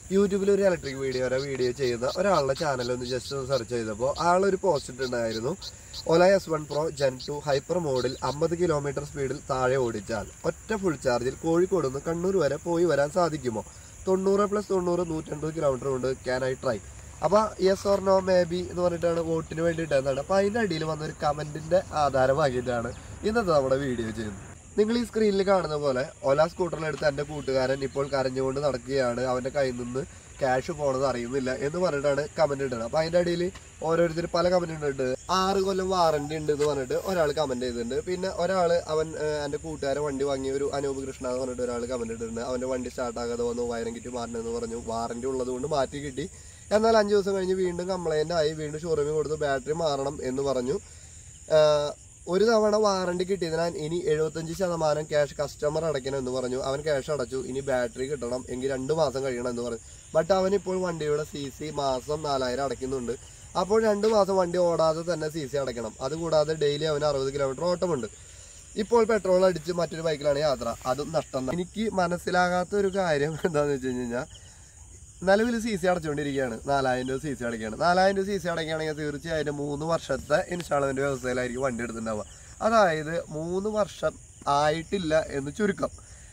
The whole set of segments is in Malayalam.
യൂട്യൂബിൽ ഒരു ഇലക്ട്രിക് വീഡിയോയുടെ വീഡിയോ ചെയ്യുന്ന ഒരാളുടെ ചാനൽ ഒന്ന് ജസ്റ്റ് ഒന്ന് സെർച്ച് ചെയ്തപ്പോൾ ആളൊരു പോസ്റ്റ് ഇട്ടുണ്ടായിരുന്നു Ola S one pro gen two hyper മോഡിൽ അമ്പത് കിലോമീറ്റർ സ്പീഡിൽ താഴെ ഓടിച്ചാൽ ഒറ്റ ഫുൾ ചാർജിൽ കോഴിക്കോട് നിന്ന് കണ്ണൂർ വരെ പോയി വരാൻ സാധിക്കുമോ തൊണ്ണൂറ് പ്ലസ് തൊണ്ണൂറ് നൂറ്റൻപത് കിലോമീറ്റർ കൊണ്ട് ക്യാൻ ഐ ട്രൈ അപ്പൊ yes or no maybe എന്ന് പറഞ്ഞിട്ടാണ് വോട്ടിന് വേണ്ടിയിട്ടാണ് അപ്പൊ അതിന്റെ അടിയിൽ വന്നൊരു കമന്റിന്റെ ആധാരമാക്കിയിട്ടാണ് ഇന്നത്തെ നമ്മുടെ വീഡിയോ ചെയ്യുന്നത് നിങ്ങൾ ഈ സ്ക്രീനിൽ കാണുന്ന പോലെ ഒല സ്കൂട്ടറിലെടുത്ത് എൻ്റെ കൂട്ടുകാരൻ ഇപ്പോൾ കരഞ്ഞുകൊണ്ട് നടക്കുകയാണ് അവൻ്റെ കയ്യിൽ നിന്ന് ക്യാഷ് പോണത് അറിയുന്നില്ല എന്ന് പറഞ്ഞിട്ടാണ് കമന്റ് ഇടുന്നത് അപ്പൊ അതിന്റെ അടിയിൽ ഓരോരുത്തർ പല കമന്റ് ഉണ്ട് ആറ് കൊല്ലം വാറണ്ടി ഉണ്ട് എന്ന് പറഞ്ഞിട്ട് ഒരാൾ കമന്റ് ചെയ്തിട്ടുണ്ട് പിന്നെ ഒരാൾ അവൻ ഏഹ്, എൻ്റെ കൂട്ടുകാരൻ വണ്ടി വാങ്ങിയ ഒരു അനൂപ് കൃഷ്ണ എന്ന് പറഞ്ഞിട്ട് ഒരാൾ കമന്റ് ഇട്ടിട്ടുണ്ട് അവന്റെ വണ്ടി സ്റ്റാർട്ട് ആകാതെ വന്നു വയറും കിട്ടി മാറണമെന്ന് പറഞ്ഞു വാറണ്ടി ഉള്ളത് കൊണ്ട് മാറ്റി കിട്ടി എന്നാൽ അഞ്ച് ദിവസം കഴിഞ്ഞ് വീണ്ടും കംപ്ലൈന്റ് ആയി വീണ്ടും ഷോറൂമിൽ കൊടുത്ത് ബാറ്ററി മാറണം എന്ന് പറഞ്ഞു ആഹ് ഒരു തവണ വാറണ്ടി കിട്ടിയതിനാൽ ഇനി എഴുപത്തഞ്ച് ശതമാനം ക്യാഷ് കസ്റ്റമർ അടയ്ക്കണം എന്ന് പറഞ്ഞു അവൻ ക്യാഷ് അടച്ചു ഇനി ബാറ്ററി കിട്ടണം എങ്കിൽ രണ്ട് മാസം കഴിയണം എന്ന് പറഞ്ഞു ബട്ട് അവൻ ഇപ്പോൾ വണ്ടിയുടെ സി സി മാസം നാലായിരം അടയ്ക്കുന്നുണ്ട് അപ്പോൾ രണ്ട് മാസം വണ്ടി ഓടാതെ തന്നെ സി സി അടയ്ക്കണം അതുകൂടാതെ ഡെയിലി അവന് അറുപത് കിലോമീറ്റർ ഓട്ടമുണ്ട് ഇപ്പോൾ പെട്രോൾ അടിച്ച് മറ്റൊരു ബൈക്കിലാണ് യാത്ര അതും നഷ്ടം തന്നെ. എനിക്ക് മനസ്സിലാകാത്ത ഒരു കാര്യം എന്താണെന്ന് വെച്ച് കഴിഞ്ഞാൽ നിലവിൽ സി സി അടച്ചുകൊണ്ടിരിക്കുകയാണ് നാലായിരം രൂപ സി സി അടയ്ക്കുകയാണ് നാലായിരം രൂപ സി സി അടയ്ക്കുകയാണെങ്കിൽ തീർച്ചയായിട്ടും മൂന്ന് വർഷത്തെ ഇൻസ്റ്റാൾമെന്റ് വ്യവസ്ഥയിലായിരിക്കും വണ്ടി എടുത്തിട്ടുണ്ടാവുക അതായത് മൂന്ന് വർഷം ആയിട്ടില്ല എന്ന് ചുരുക്കം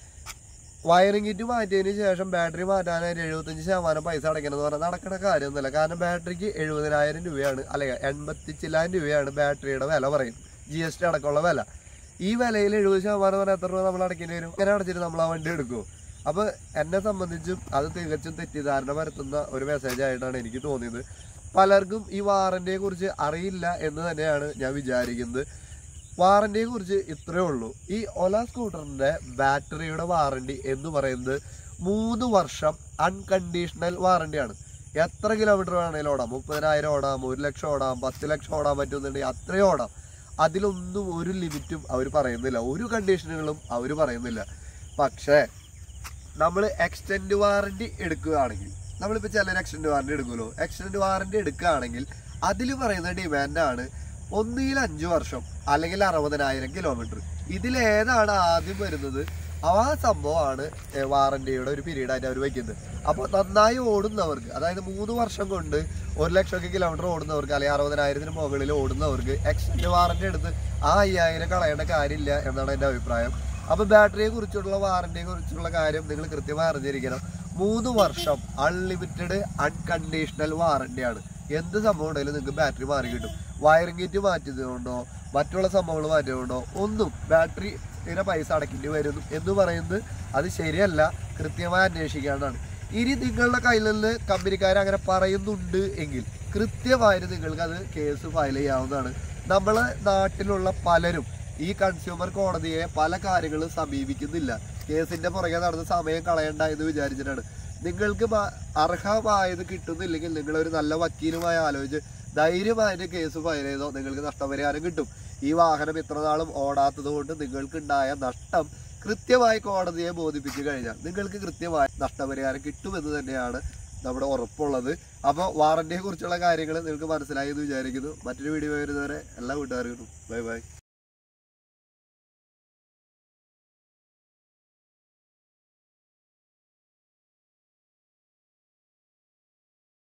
വയറിംഗ് കിറ്റ് മാറ്റിയതിന് ശേഷം ബാറ്ററി മാറ്റാനായിട്ട് എഴുപത്തഞ്ച് ശതമാനം പൈസ അടയ്ക്കണം എന്ന് പറഞ്ഞാൽ നടക്കുന്ന കാര്യമൊന്നുമല്ല കാരണം ബാറ്ററിക്ക് എഴുപതിനായിരം രൂപയാണ് അല്ലെങ്കിൽ എൺപത്തി ചില്ലായിരം രൂപയാണ് ബാറ്ററിയുടെ വില പറയുന്നത് ജി എസ് ടി അടക്കമുള്ള വില ഈ വിലയിൽ എഴുപത് ശതമാനം പറഞ്ഞാൽ എത്ര രൂപ നമ്മൾ അടയ്ക്കേണ്ടി വരും ഇങ്ങനെ അടച്ചിട്ട് നമ്മൾ ആ വണ്ടി എടുക്കും അപ്പൊ എന്നെ സംബന്ധിച്ചും അത് തികച്ചും തെറ്റിദ്ധാരണ പരത്തുന്ന ഒരു മെസ്സേജ് ആയിട്ടാണ് എനിക്ക് തോന്നിയത് പലർക്കും ഈ വാറന്റിയെ കുറിച്ച് അറിയില്ല എന്ന് തന്നെയാണ് ഞാൻ വിചാരിക്കുന്നത് വാറന്റിയെ കുറിച്ച് ഇത്രയേ ഉള്ളൂ ഈ ഒല സ്കൂട്ടറിന്റെ ബാറ്ററിയുടെ വാറണ്ടി എന്ന് പറയുന്നത് മൂന്ന് വർഷം അൺകണ്ടീഷണൽ വാറണ്ടിയാണ് എത്ര കിലോമീറ്റർ വേണമെങ്കിലും ഓടാം മുപ്പതിനായിരം ഓടാം ഒരു ലക്ഷം ഓടാം പത്ത് ലക്ഷം ഓടാൻ പറ്റുന്നുണ്ടെങ്കിൽ അത്രയും ഓടാം അതിലൊന്നും ഒരു ലിമിറ്റും അവർ പറയുന്നില്ല ഒരു കണ്ടീഷനുകളും അവർ പറയുന്നില്ല പക്ഷേ നമ്മൾ എക്സ്റ്റൻഡ് വാറണ്ടി എടുക്കുകയാണെങ്കിൽ നമ്മളിപ്പോൾ ചിലർ എക്സ്റ്റൻഡ് വാറണ്ടി എടുക്കുമല്ലോ എക്സ്റ്റൻഡ് വാറണ്ടി എടുക്കുകയാണെങ്കിൽ അതിൽ പറയുന്ന ഡിമാൻഡാണ് ഒന്നിൽ അഞ്ച് വർഷം അല്ലെങ്കിൽ അറുപതിനായിരം കിലോമീറ്റർ ഇതിലേതാണ് ആദ്യം വരുന്നത് ആ സംഭവമാണ് വാറണ്ടിയുടെ ഒരു പീരീഡ് ആയിട്ട് അവർ വയ്ക്കുന്നത് അപ്പോൾ നന്നായി ഓടുന്നവർക്ക് അതായത് മൂന്ന് വർഷം കൊണ്ട് ഒരു ലക്ഷമൊക്കെ കിലോമീറ്റർ ഓടുന്നവർക്ക് അല്ലെങ്കിൽ അറുപതിനായിരത്തിന് മുകളിൽ ഓടുന്നവർക്ക് എക്സ്റ്റൻഡ് വാറണ്ടി എടുത്ത് ആ അയ്യായിരം കളയേണ്ട കാര്യമില്ല എന്നാണ് എൻ്റെ അഭിപ്രായം അപ്പൊ ബാറ്ററിയെ കുറിച്ചുള്ള വാറന്റിയെ കുറിച്ചുള്ള കാര്യം നിങ്ങൾ കൃത്യമായി അറിഞ്ഞിരിക്കണം മൂന്ന് വർഷം അൺലിമിറ്റഡ് അൺകണ്ടീഷണൽ വാറന്റിയാണ് എന്ത് സംഭവം ഉണ്ടെങ്കിലും നിങ്ങൾക്ക് ബാറ്ററി മാറി കിട്ടും വയറിംഗ് കിറ്റ് മാറ്റിയതുകൊണ്ടോ മറ്റുള്ള സംഭവങ്ങൾ മാറ്റിയതുകൊണ്ടോ ഒന്നും ബാറ്ററി ഇങ്ങനെ പൈസ അടയ്ക്കേണ്ടി വരും എന്ന് പറയുന്നത് അത് ശരിയല്ല കൃത്യമായി അന്വേഷിക്കാനാണ് ഇനി നിങ്ങളുടെ കയ്യിൽ നിന്ന് കമ്പനിക്കാർ അങ്ങനെ പറയുന്നുണ്ട് എങ്കിൽ കൃത്യമായിട്ട് നിങ്ങൾക്ക് അത് കേസ് ഫയൽ ചെയ്യാവുന്നതാണ് നമ്മളെ നാട്ടിലുള്ള പലരും ഈ കൺസ്യൂമർ കോടതിയെ പല കാര്യങ്ങളും സമീപിക്കുന്നില്ല കേസിന്റെ പുറകെ നടന്ന് സമയം കളയണ്ട എന്ന് വിചാരിച്ചിട്ടാണ് നിങ്ങൾക്ക് മ- അർഹമായത് കിട്ടുന്നില്ലെങ്കിൽ നിങ്ങൾ ഒരു നല്ല വക്കീലുമായി ആലോചിച്ച് ധൈര്യമായിട്ട് കേസ് ഫയൽ ചെയ്തോ നിങ്ങൾക്ക് നഷ്ടപരിഹാരം കിട്ടും ഈ വാഹനം ഇത്ര നാളും ഓടാത്തത് കൊണ്ട് നിങ്ങൾക്കുണ്ടായ നഷ്ടം കൃത്യമായി കോടതിയെ ബോധിപ്പിച്ചു കഴിഞ്ഞാൽ നിങ്ങൾക്ക് കൃത്യമായി നഷ്ടപരിഹാരം കിട്ടുമെന്ന് തന്നെയാണ് നമ്മുടെ ഉറപ്പുള്ളത് അപ്പോൾ വാറന്റിയെ കുറിച്ചുള്ള കാര്യങ്ങൾ നിങ്ങൾക്ക് മനസ്സിലായി എന്ന് വിചാരിക്കുന്നു മറ്റൊരു വീഡിയോ വരുന്നവരെ എല്ലാ കൂട്ടുകാർക്കും ബൈ ബൈ